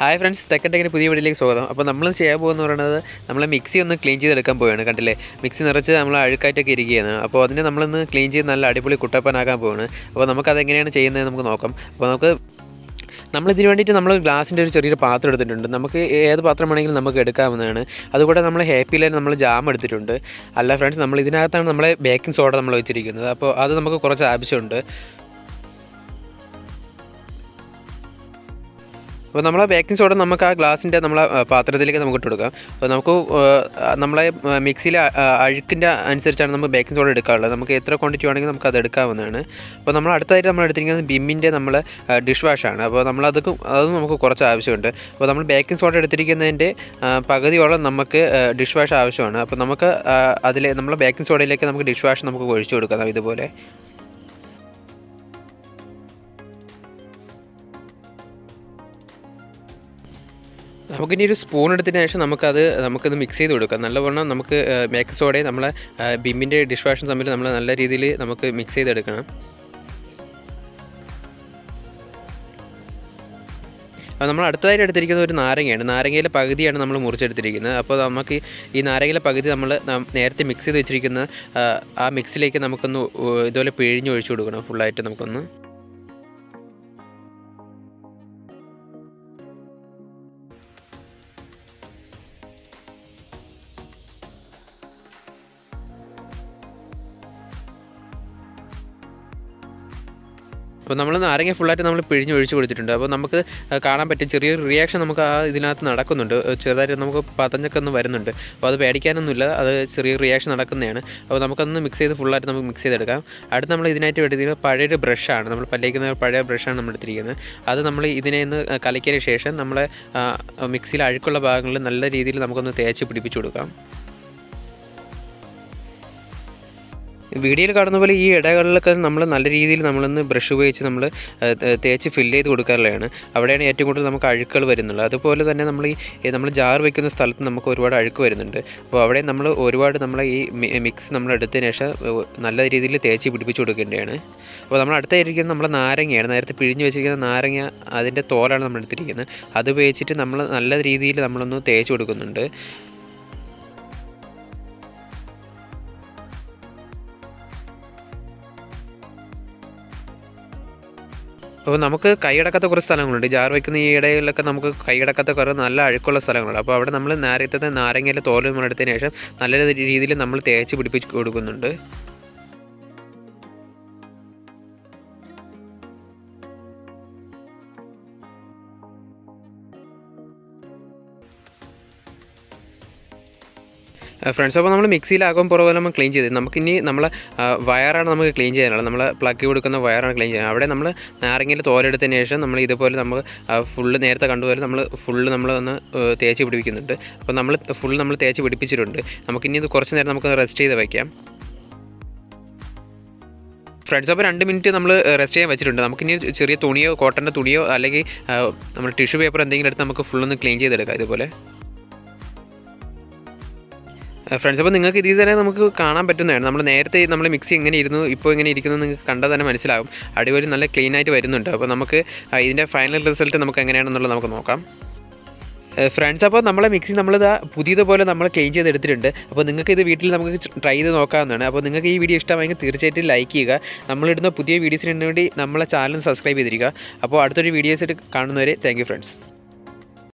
hi friends തെക്കൻടെക്കിന് പുതിയ വീഡിയോയിലേക്ക് സ്വാഗതം അപ്പോൾ നമ്മൾ ചെയ്യാൻ പോകുന്നത് പറയുന്നത് നമ്മൾ മിക്സി ഒന്ന് ക്ലീൻ ചെയ്തെടുക്കാൻ പോവുകയാണ് കണ്ടില്ലേ മിക്സി നിറച്ച് നമ്മൾ അഴുക്കായിട്ടൊക്കെ ഇരിക്കുകയാണ് അപ്പോൾ അതിനെ നമ്മളൊന്ന് ക്ലീൻ ചെയ്ത് നല്ല അടിപൊളി കുട്ടപ്പനാക്കാൻ പോവുകയാണ് അപ്പോൾ നമുക്കത് എങ്ങനെയാണ് ചെയ്യുന്നത് നമുക്ക് നോക്കാം അപ്പോൾ നമുക്ക് നമ്മൾ ഇതിന് വേണ്ടിയിട്ട് നമ്മൾ ഗ്ലാസിൻ്റെ ഒരു ചെറിയൊരു പാത്രം എടുത്തിട്ടുണ്ട് നമുക്ക് ഏത് പാത്രം വേണമെങ്കിലും നമുക്ക് എടുക്കാവുന്നതാണ് അതുകൂടെ നമ്മൾ ഹാപ്പിയിലായി നമ്മൾ ജാം എടുത്തിട്ടുണ്ട് അല്ല ഫ്രണ്ട്സ് നമ്മൾ ഇതിനകത്താണ് നമ്മളെ ബേക്കിംഗ് സോഡ നമ്മൾ വെച്ചിരിക്കുന്നത് അപ്പോൾ അത് നമുക്ക് കുറച്ച് ആവശ്യമുണ്ട് അപ്പോൾ നമ്മളെ ബേക്കിംഗ് സോഡ നമുക്ക് ആ ഗ്ലാസിൻ്റെ നമ്മളെ ആ, പാത്രത്തിലേക്ക് നമുക്ക് ഇട്ട് കൊടുക്കാം അപ്പോൾ നമുക്ക് ആ, നമ്മളെ മിക്സിയിലെ അഴുക്കിൻ്റെ അനുസരിച്ചാണ് നമ്മൾ ബേക്കിംഗ് സോഡ എടുക്കാറുള്ളത് നമുക്ക് എത്ര ക്വാണ്ടിറ്റി വേണമെങ്കിൽ നമുക്ക് അത് എടുക്കാവുന്നതാണ് അപ്പോൾ നമ്മൾ അടുത്തായിട്ട് നമ്മൾ എടുത്തിരിക്കുന്നത് ബിമ്മിൻ്റെ നമ്മൾ ഡിഷ് വാഷാണ് അപ്പോൾ നമ്മളത് അതും നമുക്ക് കുറച്ച് ആവശ്യമുണ്ട് അപ്പോൾ നമ്മൾ ബേക്കിംഗ് സോഡ എടുത്തിരിക്കുന്നതിൻ്റെ ആ, പകുതിയോളം നമുക്ക് ഡിഷ് വാഷ് ആവശ്യമാണ് അപ്പോൾ നമുക്ക് അതിൽ നമ്മൾ ബേക്കിംഗ് സോഡയിലേക്ക് നമുക്ക് ഡിഷ് വാഷ് നമുക്ക് ഒഴിച്ചു കൊടുക്കാം ഇതുപോലെ നമുക്കിനി ഒരു സ്പൂൺ എടുത്തതിന് ശേഷം നമുക്കത് നമുക്കത് മിക്സ് ചെയ്ത് കൊടുക്കാം നല്ലവണ്ണം നമുക്ക് ബേക്കിംഗ് സോഡയും നമ്മളെ ബിമ്മിൻ്റെ ഡിഷ് വാഷും തമ്മിൽ നമ്മൾ നല്ല രീതിയിൽ നമുക്ക് മിക്സ് ചെയ്തെടുക്കണം അപ്പോൾ നമ്മൾ അടുത്തതായിട്ട് എടുത്തിരിക്കുന്നത് ഒരു നാരങ്ങയാണ് നാരങ്ങയിലെ പകുതിയാണ് നമ്മൾ മുറിച്ചെടുത്തിരിക്കുന്നത് അപ്പോൾ നമുക്ക് ഈ നാരങ്ങയിലെ പകുതി നമ്മൾ നം- നേരത്തെ മിക്സ് ചെയ്ത് വെച്ചിരിക്കുന്ന ആ, ആ മിക്സിലേക്ക് നമുക്കൊന്ന് ഉ- ഇതുപോലെ പിഴിഞ്ഞ് ഒഴിച്ചു കൊടുക്കണം ഫുള്ളായിട്ട് നമുക്കൊന്ന് അപ്പോൾ നമ്മൾ നാരങ്ങ ഫുള്ളായിട്ട് നമ്മൾ പിഴിഞ്ഞ് ഒഴിച്ച് കൊടുത്തിട്ടുണ്ട് അപ്പോൾ നമുക്ക് കാണാൻ പറ്റും ചെറിയൊരു റിയാക്ഷൻ നമുക്ക് ആ ഇതിനകത്ത് നടക്കുന്നുണ്ട് ചെറുതായിട്ട് നമുക്ക് പതഞ്ഞൊക്കെ ഒന്ന് വരുന്നുണ്ട് അപ്പോൾ അത് പേടിക്കാനൊന്നുമില്ല അത് ചെറിയൊരു റിയാക്ഷൻ നടക്കുന്നതാണ് അപ്പോൾ നമുക്കൊന്ന് മിക്സ് ചെയ്ത് ഫുള്ളായിട്ട് നമുക്ക് മിക്സ് ചെയ്തെടുക്കാം അടുത്ത് നമ്മൾ ഇതിനായിട്ട് എടുത്തിരിക്കുന്നത് പഴയൊരു ബ്രഷാണ് നമ്മൾ പല്ലേക്കുന്ന പഴയ ബ്രഷാണ് നമ്മൾ എടുത്തിരിക്കുന്നത് അത് നമ്മൾ ഇതിനെ ഒന്ന് കലക്കിയതിന് ശേഷം നമ്മൾ മിക്സിയിൽ അഴുക്കുള്ള ഭാഗങ്ങളിൽ നല്ല രീതിയിൽ നമുക്കൊന്ന് തേച്ച് പിടിപ്പിച്ച് കൊടുക്കാം വീഡിയോയിൽ കാണുന്ന പോലെ ഈ ഇടകളിലൊക്കെ നമ്മൾ നല്ല രീതിയിൽ നമ്മളൊന്ന് ബ്രഷ് ഉപയോഗിച്ച് നമ്മൾ തേച്ച് ഫില്ല് ചെയ്ത് കൊടുക്കാറുള്ളതാണ് അവിടെയാണ് ഏറ്റവും കൂടുതൽ നമുക്ക് അഴുക്കുകൾ വരുന്നുള്ളത് അതുപോലെ തന്നെ നമ്മൾ ഈ നമ്മൾ ജാർ വെക്കുന്ന സ്ഥലത്ത് നമുക്ക് ഒരുപാട് അഴുക്ക് വരുന്നുണ്ട് അപ്പോൾ അവിടെ നമ്മൾ ഒരുപാട് നമ്മൾ ഈ മിക്സ് നമ്മൾ എടുത്തതിന് ശേഷം ഏഹ്, നല്ല രീതിയിൽ തേച്ച് പിടിപ്പിച്ച് കൊടുക്കേണ്ടതാണ് അപ്പോൾ നമ്മൾ അടുത്തായിരിക്കുന്നത് നമ്മൾ നാരങ്ങയാണ് നേരത്തെ പിഴിഞ്ഞ് വെച്ചിരിക്കുന്ന നാരങ്ങ അതിൻ്റെ തോലാണ് നമ്മൾ എടുത്തിരിക്കുന്നത് അത് ഉപയോഗിച്ചിട്ട് നമ്മൾ നല്ല രീതിയിൽ നമ്മളൊന്ന് തേച്ച് കൊടുക്കുന്നുണ്ട് അപ്പോൾ നമുക്ക് കൈയടക്കാത്ത കുറച്ച് സ്ഥലങ്ങളുണ്ട് ജാർ വയ്ക്കുന്ന ഈ ഇടയിലൊക്കെ നമുക്ക് കൈയടക്കാത്ത കുറേ നല്ല അഴുക്കുള്ള സ്ഥലങ്ങളുണ്ട് അപ്പോൾ അവിടെ നമ്മൾ നേരത്തെ നാരങ്ങയിലെ തോല് നമ്മൾ എടുത്തതിന് ശേഷം നല്ല രീതിയിൽ നമ്മൾ തേച്ച് പിടിപ്പിച്ച് കൊടുക്കുന്നുണ്ട് ഫ്രണ്ട്സ് അപ്പോൾ നമ്മൾ മിക്സിയിലാകും പുറകെ നമ്മൾ ക്ലീൻ ചെയ്ത് നമുക്കിനി നമ്മൾ വയറാണ് നമുക്ക് ക്ലീൻ ചെയ്യാനുള്ളത് നമ്മൾ പ്ലഗ് കൊടുക്കുന്ന വയറാണ് ക്ലീൻ ചെയ്യുന്നത് അവിടെ നമ്മൾ നാരങ്ങയിൽ തോലെടുത്തതിന് ശേഷം നമ്മൾ ഇതുപോലെ നമ്മൾ ഫുള്ള് നേരത്തെ കണ്ടുപോലെ നമ്മൾ ഫുള്ള് നമ്മൾ ഒന്ന് ആ, തേച്ച് പിടിപ്പിക്കുന്നുണ്ട് അപ്പോൾ നമ്മൾ ഫുള്ള് നമ്മൾ തേച്ച് പിടിപ്പിച്ചിട്ടുണ്ട് നമുക്കിനി ഇത് കുറച്ച് നേരം നമുക്ക് റെസ്റ്റ് ചെയ്ത് വയ്ക്കാം ഫ്രണ്ട്സ് അപ്പോൾ രണ്ട് മിനിറ്റ് നമ്മൾ റെസ്റ്റ് ചെയ്യാൻ വെച്ചിട്ടുണ്ട് നമുക്കിനി ഒരു ചെറിയ തുണിയോ കോട്ടൻ്റെ തുണിയോ അല്ലെങ്കിൽ ആ, നമ്മൾ ടിഷ്യൂ പേപ്പർ എന്തെങ്കിലും എടുത്ത് നമുക്ക് ഫുള്ളൊന്ന് ക്ലീൻ ചെയ്തെടുക്കാം ഇതുപോലെ ഫ്രണ്ട്സ് അപ്പോൾ നിങ്ങൾക്ക് ഇതിൽ തന്നെ നമുക്ക് കാണാൻ പറ്റുന്നതാണ് നമ്മൾ നേരത്തെ നമ്മൾ മിക്സി എങ്ങനെ ഇരുന്നു ഇപ്പോൾ എങ്ങനെ ഇരിക്കുന്നു നിങ്ങൾക്ക് കണ്ടാൽ തന്നെ മനസ്സിലാകും അടിപൊളി നല്ല ക്ലീൻ ആയിട്ട് വരുന്നുണ്ട് അപ്പോൾ നമുക്ക് ആ, ഇതിൻ്റെ ഫൈനൽ റിസൾട്ട് നമുക്ക് എങ്ങനെയാണെന്നുള്ളത് നമുക്ക് നോക്കാം ഫ്രണ്ട്സ് അപ്പോൾ നമ്മളെ മിക്സി നമ്മളിത് പുതിയതുപോലെ നമ്മൾ ക്ലീൻ ചെയ്ത് എടുത്തിട്ടുണ്ട് അപ്പോൾ നിങ്ങൾക്ക് ഇത് വീട്ടിൽ നമുക്ക് ട്രൈ ചെയ്ത് നോക്കാവുന്നതാണ് അപ്പോൾ നിങ്ങൾക്ക് ഈ വീഡിയോ ഇഷ്ടമായെങ്കിൽ തീർച്ചയായിട്ടും ലൈക്ക് ചെയ്യുക നമ്മളിടുന്ന പുതിയ വീഡിയോസിന് വേണ്ടി നമ്മളെ ചാനൽ സബ്സ്ക്രൈബ് ചെയ്തിരിക്കുക അപ്പോൾ അടുത്തൊരു വീഡിയോസായിട്ട് കാണുന്നവരെ താങ്ക് യു ഫ്രണ്ട്സ്